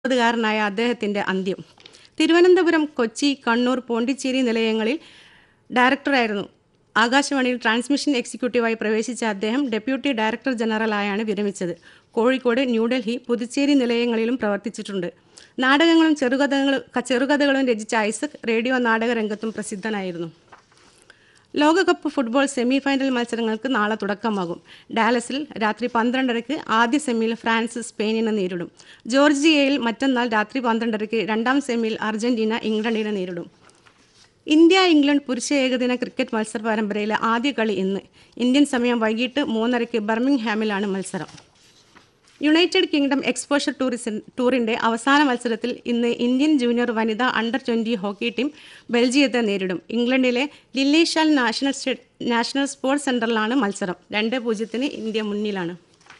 കാരനായ അദ്ദേഹത്തിന്റെ അന്ത്യം തിരുവനന്തപുരം കൊച്ചി കണ്ണൂർ പോണ്ടിച്ചേരി നിലയങ്ങളിൽ ഡയറക്ടറായിരുന്നു ആകാശവാണിയിൽ ട്രാൻസ്മിഷൻ എക്സിക്യൂട്ടീവായി പ്രവേശിച്ച അദ്ദേഹം ഡെപ്യൂട്ടി ഡയറക്ടർ ജനറലായാണ് വിരമിച്ചത് കോഴിക്കോട് ന്യൂഡൽഹി പുതുച്ചേരി നിലയങ്ങളിലും പ്രവർത്തിച്ചിട്ടുണ്ട് നാടകങ്ങളും ചെറുകഥകളും ചെറുകഥകളും രചിച്ച ഐസക് റേഡിയോ നാടക രംഗത്തും പ്രസിദ്ധനായിരുന്നു ലോകകപ്പ് ഫുട്ബോൾ സെമി ഫൈനൽ മത്സരങ്ങൾക്ക് നാളെ തുടക്കമാകും ഡാലസിൽ രാത്രി പന്ത്രണ്ടരയ്ക്ക് ആദ്യ സെമിയിൽ ഫ്രാൻസ് സ്പെയിനിനെ നേരിടും ജോർജിയയിൽ മറ്റന്നാൾ രാത്രി പന്ത്രണ്ടരയ്ക്ക് രണ്ടാം സെമിയിൽ അർജന്റീന ഇംഗ്ലണ്ടിനെ നേരിടും ഇന്ത്യ ഇംഗ്ലണ്ട് പുരുഷ ഏകദിന ക്രിക്കറ്റ് മത്സര പരമ്പരയിലെ ആദ്യ കളി ഇന്ന് ഇന്ത്യൻ സമയം വൈകിട്ട് മൂന്നരയ്ക്ക് ബർമിംഗ്ഹാമിലാണ് മത്സരം യുണൈറ്റഡ് കിങ്ഡം എക്സ്പോഷർ ടൂറിസം ടൂറിന്റെ അവസാന മത്സരത്തിൽ ഇന്ന് ഇന്ത്യൻ ജൂനിയർ വനിതാ അണ്ടർ ട്വന്റി ഹോക്കി ടീം ബെൽജിയത്തെ നേരിടും ഇംഗ്ലണ്ടിലെ ലില്ലേഷാൽ നാഷണൽ സ്റ്റേ നാഷണൽ സ്പോർട്സ് സെന്ററിലാണ് മത്സരം രണ്ട് പൂജ്യത്തിന് ഇന്ത്യ മുന്നിലാണ്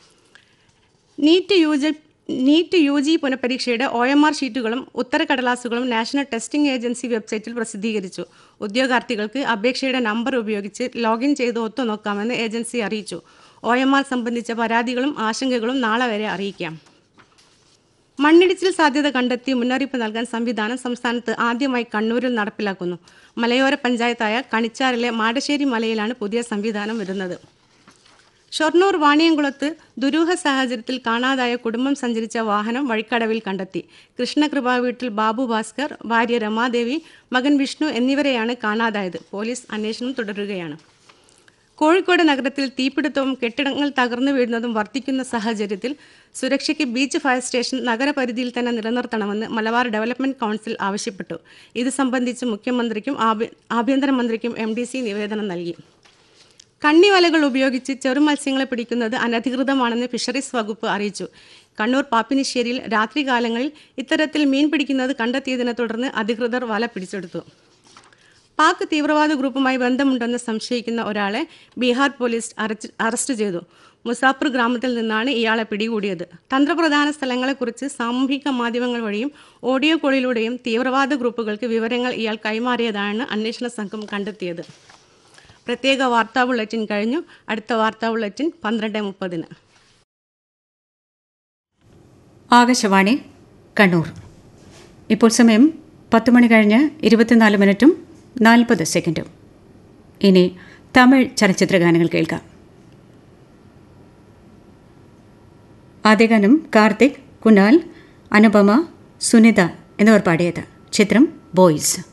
NEET U G NEET U G പുനഃപരീക്ഷയുടെ ഒ എം ആർ ഷീറ്റുകളും ഉത്തരക്കടലാസുകളും നാഷണൽ ടെസ്റ്റിംഗ് ഏജൻസി വെബ്സൈറ്റിൽ പ്രസിദ്ധീകരിച്ചു ഉദ്യോഗാർത്ഥികൾക്ക് അപേക്ഷയുടെ നമ്പർ ഉപയോഗിച്ച് ലോഗിൻ ചെയ്ത് ഒത്തുനോക്കാമെന്ന് ഏജൻസി അറിയിച്ചു ഒ എം ആർ സംബന്ധിച്ച പരാതികളും ആശങ്കകളും നാളെ വരെ അറിയിക്കാം മണ്ണിടിച്ചിൽ സാധ്യത കണ്ടെത്തി മുന്നറിയിപ്പ് നൽകാൻ സംവിധാനം സംസ്ഥാനത്ത് ആദ്യമായി കണ്ണൂരിൽ നടപ്പിലാക്കുന്നു മലയോര പഞ്ചായത്തായ കണിച്ചാറിലെ മാടശ്ശേരി മലയിലാണ് പുതിയ സംവിധാനം വരുന്നത് ഷൊർണൂർ വാണിയംകുളത്ത് ദുരൂഹ സാഹചര്യത്തിൽ കാണാതായ കുടുംബം സഞ്ചരിച്ച വാഹനം വഴിക്കടവിൽ കണ്ടെത്തി കൃഷ്ണകൃപ വീട്ടിൽ ബാബു ഭാസ്കർ ഭാര്യ രമാദേവി മകൻ വിഷ്ണു എന്നിവരെയാണ് കാണാതായത് പോലീസ് അന്വേഷണം തുടരുകയാണ് കോഴിക്കോട് നഗരത്തിൽ തീപിടുത്തവും കെട്ടിടങ്ങൾ തകർന്നു വീഴുന്നതും വർദ്ധിക്കുന്ന സാഹചര്യത്തിൽ സുരക്ഷയ്ക്ക് ബീച്ച് ഫയർ സ്റ്റേഷൻ നഗരപരിധിയിൽ തന്നെ നിലനിർത്തണമെന്ന് മലബാർ ഡെവലപ്മെന്റ് കൗൺസിൽ ആവശ്യപ്പെട്ടു ഇത് സംബന്ധിച്ച് മുഖ്യമന്ത്രിക്കും ആഭ്യ- ആഭ്യന്തരമന്ത്രിക്കും എം ഡി സി നിവേദനം നൽകി കണ്ണിവലകൾ ഉപയോഗിച്ച് ചെറുമത്സ്യങ്ങളെ പിടിക്കുന്നത് അനധികൃതമാണെന്ന് ഫിഷറീസ് വകുപ്പ് അറിയിച്ചു കണ്ണൂർ പാപ്പിനിശ്ശേരിയിൽ രാത്രികാലങ്ങളിൽ ഇത്തരത്തിൽ മീൻ പിടിക്കുന്നത് കണ്ടെത്തിയതിനെ തുടർന്ന് അധികൃതർ വല പിടിച്ചെടുത്തു പാക് തീവ്രവാദ ഗ്രൂപ്പുമായി ബന്ധമുണ്ടെന്ന് സംശയിക്കുന്ന ഒരാളെ ബീഹാർ പോലീസ് അറച്ച്- അറസ്റ്റ് ചെയ്തു മുസാഫർ ഗ്രാമത്തിൽ നിന്നാണ് ഇയാളെ പിടികൂടിയത് തന്ത്രപ്രധാന സ്ഥലങ്ങളെക്കുറിച്ച് സാമൂഹിക മാധ്യമങ്ങൾ വഴിയും ഓഡിയോ കോളിലൂടെയും തീവ്രവാദ ഗ്രൂപ്പുകൾക്ക് വിവരങ്ങൾ ഇയാൾ കൈമാറിയതാണ് അന്വേഷണ സംഘം കണ്ടെത്തിയത് പ്രത്യേക വാർത്താ ബുള്ളറ്റിൻ കഴിഞ്ഞു അടുത്ത വാർത്താ ബുള്ളറ്റിൻ പന്ത്രണ്ട് മുപ്പതിന് ആകാശവാണി കണ്ണൂർ ഇപ്പോൾ സമയം പത്ത് മണി കഴിഞ്ഞ് ഇരുപത്തിനാല് മിനിറ്റും നാൽപ്പത് സെക്കൻഡും ഇനി തമിഴ് ചലച്ചിത്ര ഗാനങ്ങൾ കേൾക്കാം ആദ്യ ഗാനം കാർത്തിക് കുനാൽ അനുപമ സുനിത എന്നിവർ പാടിയത് ചിത്രം ബോയ്സ്